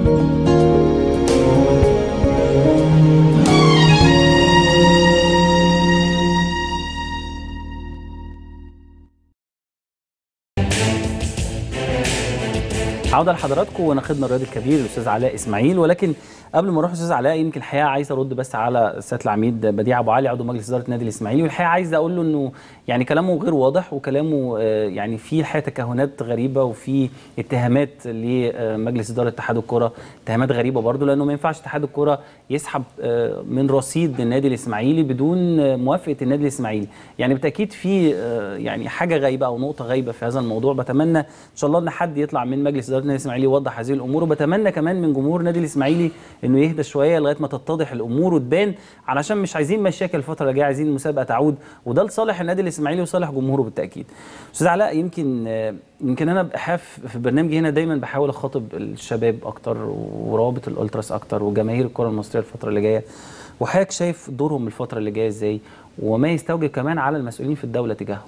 عوده لحضراتكم وناخدنا الرياضي الكبير الاستاذ علاء اسماعيل ولكن قبل ما اروح استاذ علاء يمكن الحقيقه عايز ارد بس على سياده العميد بديع ابو علي عضو مجلس اداره النادي الاسماعيلي والحقيقه عايز اقول له انه يعني كلامه غير واضح وكلامه آه، يعني فيه الحقيقه تكهنات غريبه وفي اتهامات لمجلس اداره اتحاد الكره اتهامات غريبه برضه لانه ما ينفعش اتحاد الكره يسحب آه، من رصيد النادي الاسماعيلي بدون آه، موافقه النادي الاسماعيلي يعني بالتاكيد في آه، يعني حاجه غايبه او نقطه غايبه في هذا الموضوع بتمنى ان شاء الله ان حد يطلع من مجلس اداره النادي الاسماعيلي يوضح هذه الامور وبتمنى كمان من جمهور النادي الاسماعيلي انه يهدى شويه لغايه ما تتضح الامور وتبان علشان مش عايزين مشاكل الفتره اللي جايه عايزين المسابقه تعود وده لصالح النادي الاسماعيلي وصالح جمهوره بالتاكيد استاذ علاء يمكن آه، يمكن انا بحاف في برنامجي هنا دايما بحاول اخاطب الشباب اكتر ورابط الالتراس اكتر وجماهير الكره المصريه الفتره اللي جايه وحضرتك شايف دورهم الفتره اللي جايه ازاي وما يستوجب كمان على المسؤولين في الدوله تجاههم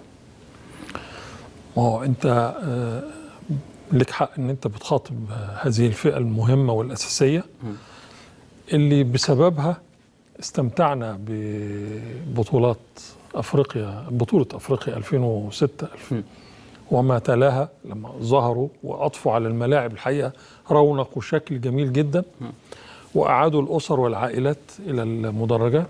ما هو انت آه، لك حق ان انت بتخاطب هذه الفئه المهمه والاساسيه اللي بسببها استمتعنا ببطولات افريقيا بطوله افريقيا 2006 م. وما تلاها لما ظهروا واضفوا على الملاعب الحقيقه رونق وشكل جميل جدا واعادوا الاسر والعائلات الى المدرجات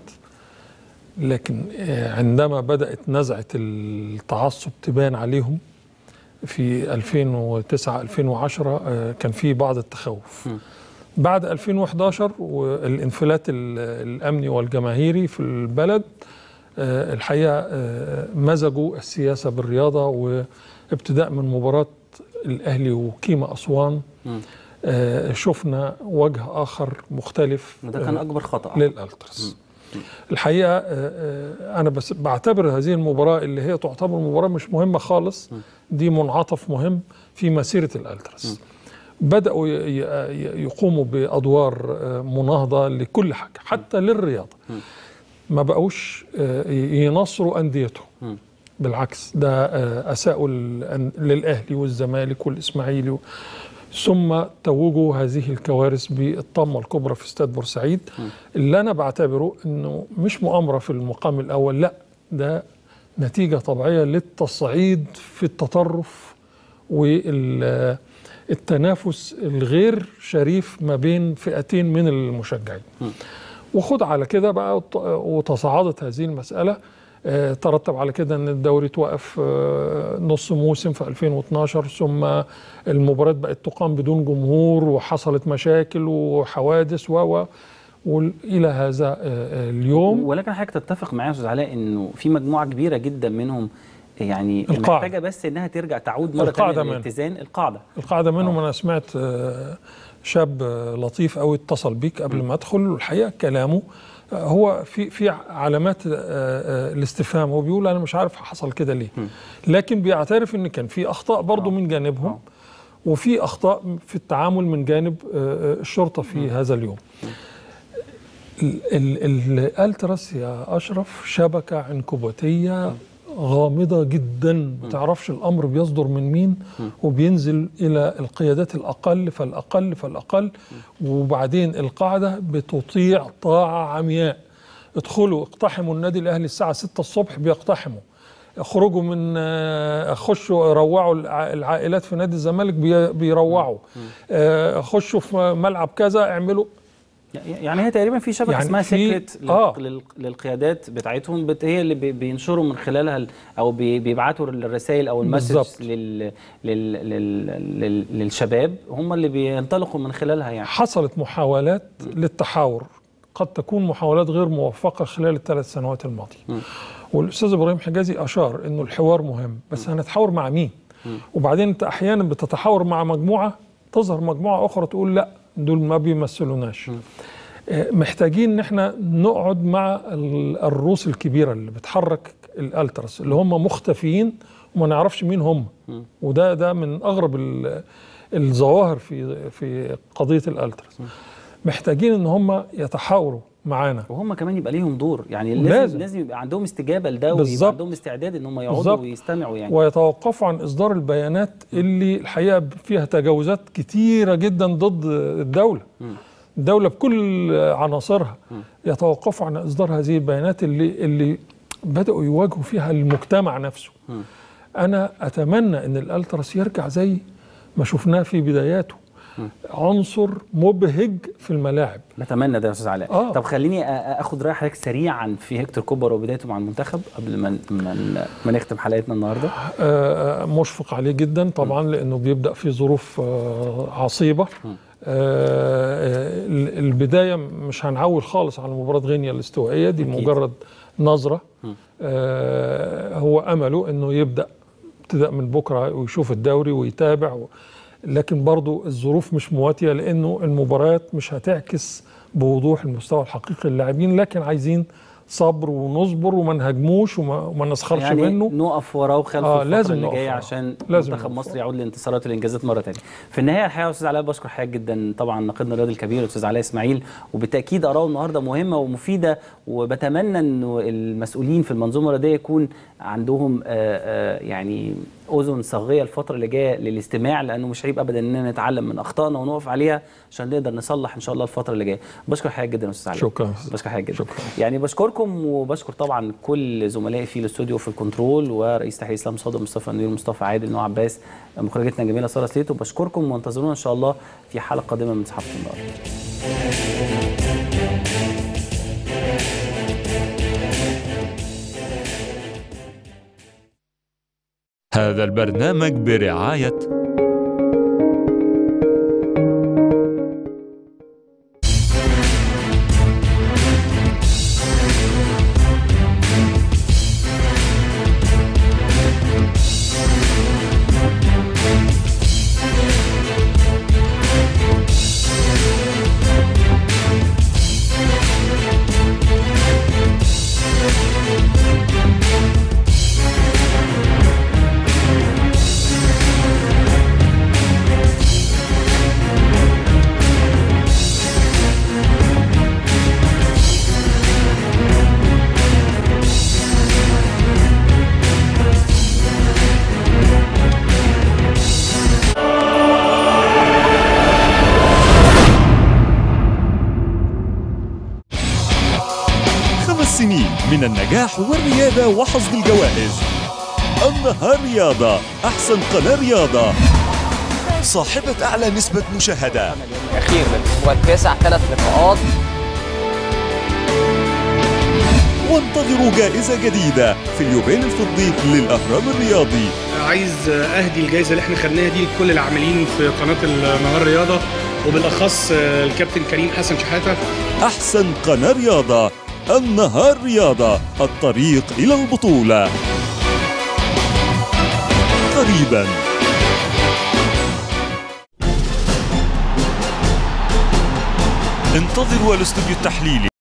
لكن آه، عندما بدات نزعه التعصب تبان عليهم في 2009 2010 آه، كان في بعض التخوف م. بعد 2011 والانفلات ال- الامني والجماهيري في البلد آه، الحقيقه آه، مزجوا السياسه بالرياضه وابتداء من مباراه الاهلي وكيما اسوان مم. آه، شفنا وجه اخر مختلف وده كان اكبر خطا للالتراس الحقيقه آه، آه، انا بس بعتبر هذه المباراه اللي هي تعتبر مباراه مش مهمه خالص دي منعطف مهم في مسيره الالتراس بداوا ي- ي- يقوموا بادوار آه، مناهضه لكل حاجه حتى للرياضه ما بقوش آه، ينصروا انديتهم مم. بالعكس ده آه، اساءوا للأن- للاهلي والزمالك والاسماعيلي و- ثم توجوا هذه الكوارث بالطامه الكبرى في استاد بورسعيد اللي انا بعتبره انه مش مؤامره في المقام الاول لا ده نتيجه طبيعيه للتصعيد في التطرف والتنافس الغير شريف ما بين فئتين من المشجعين وخد على كده بقى وت- وتصاعدت هذه المسألة آه، ترتب على كده ان الدوري توقف آه، نص موسم في 2012 ثم المباريات بقت تقام بدون جمهور وحصلت مشاكل وحوادث و و والى هذا آه، آه، اليوم ولكن حضرتك تتفق معايا يا استاذ علاء انه في مجموعه كبيره جدا منهم يعني القاعدة. محتاجه بس انها ترجع تعود مره القاعدة ثانيه منهم. للاتزان القاعده القاعدة منهم أنا سمعت آه، شاب آه، لطيف قوي اتصل بيك قبل ما أدخل والحقيقة كلامه آه، هو في في علامات آه، آه، الاستفهام هو بيقول أنا مش عارف حصل كده ليه لكن بيعترف إن كان في أخطاء برضه من جانبهم وفي أخطاء في التعامل من جانب آه، آه، الشرطة في هذا اليوم ال- ال- الالتراس يا اشرف شبكه عنكبوتيه غامضه جدا ما تعرفش الامر بيصدر من مين وبينزل الى القيادات الاقل فالاقل فالاقل وبعدين القاعده بتطيع طاعه عمياء ادخلوا اقتحموا النادي الاهلي الساعه 6 الصبح بيقتحموا اخرجوا من آه، خشوا روعوا الع- العائلات في نادي الزمالك بي- بيروعوا آه، خشوا في ملعب كذا اعملوا يعني هي تقريبا في شبكه يعني اسمها في- سيكريت لل- آه. لل- للقيادات بتاعتهم بت هي اللي بي- بينشروا من خلالها ال- او بي- بيبعتوا الرسائل او المسج بالظبط. لل لل لل لل للشباب هم اللي بينطلقوا من خلالها يعني حصلت محاولات للتحاور قد تكون محاولات غير موفقة خلال الثلاث سنوات الماضية والأستاذ إبراهيم حجازي أشار أنه الحوار مهم بس هنتحاور مع مين وبعدين أنت أحيانا بتتحاور مع مجموعة تظهر مجموعة أخرى تقول لا دول ما بيمثلوناش آه، محتاجين ان احنا نقعد مع ال- الروس الكبيره اللي بتحرك الالتراس اللي هم مختفيين وما نعرفش مين هم وده ده من اغرب ال- الظواهر في في قضيه الالتراس محتاجين ان هم يتحاوروا معانا وهم كمان يبقى ليهم دور يعني لازم. لازم لازم يبقى عندهم استجابه لده ويبقى بالظبط. عندهم استعداد ان هم يقعدوا بالظبط. ويستمعوا يعني ويتوقفوا عن اصدار البيانات اللي الحقيقه فيها تجاوزات كتيره جدا ضد الدوله الدوله بكل عناصرها يتوقفوا عن اصدار هذه البيانات اللي اللي بداوا يواجهوا فيها المجتمع نفسه انا اتمنى ان الالتراس يرجع زي ما شفناه في بداياته عنصر مبهج في الملاعب نتمنى ده يا استاذ علاء آه. طب خليني أ- أ- اخد راي حضرتك سريعا في هيكتور كوبر وبدايته مع المنتخب قبل ما ما ما نختم حلقتنا النهارده آه، مشفق عليه جدا طبعا لانه بيبدا في ظروف آه، عصيبه آه، ال- البدايه مش هنعول خالص على مباراه غينيا الاستوائيه دي أكيد. مجرد نظره آه، هو امله انه يبدا ابتداء من بكره ويشوف الدوري ويتابع و... لكن برضو الظروف مش مواتيه لانه المباريات مش هتعكس بوضوح المستوى الحقيقي للاعبين لكن عايزين صبر ونصبر وما نهاجموش وما, وما نسخرش يعني منه نقف وراه وخلفه آه، الفتره لازم اللي نقف جايه وراه. عشان لازم منتخب نقف مصر يعود للانتصارات والانجازات مره ثانيه في النهايه الحقيقه يا استاذ علاء بشكر حضرتك جدا طبعا ناقدنا الرياضي الكبير الاستاذ علاء اسماعيل وبالتاكيد اراءه النهارده مهمه ومفيده وبتمنى انه المسؤولين في المنظومه الرياضيه يكون عندهم آه، آه، يعني اذن صاغيه الفتره اللي جايه للاستماع لانه مش عيب ابدا اننا نتعلم من اخطائنا ونقف عليها عشان نقدر نصلح ان شاء الله الفتره اللي جايه بشكر حضرتك جدا يا استاذ علاء شكرا بشكر حضرتك جدا شكرا. يعني بشكركم وبشكر طبعا كل زملائي في الاستوديو في الكنترول ورئيس تحرير اسلام صادق مصطفى نوير مصطفى عادل نوع عباس مخرجتنا جميله ساره سليت وبشكركم وانتظرونا ان شاء الله في حلقه قادمه من صحافه النهارده هذا البرنامج برعاية خمس سنين من النجاح والريادة وحصد الجوائز النهار رياضة أحسن قناة رياضة صاحبة أعلى نسبة مشاهدة الأخير للأسبوع التاسع ثلاث لقاءات وانتظروا جائزة جديدة في اليوبيل الفضي للأهرام الرياضي عايز اهدي الجائزه اللي احنا خدناها دي لكل العاملين في قناه النهار رياضه وبالاخص الكابتن كريم حسن شحاته أحسن قناة رياضة النهار رياضة الطريق إلى البطولة قريبا انتظروا الاستوديو التحليلي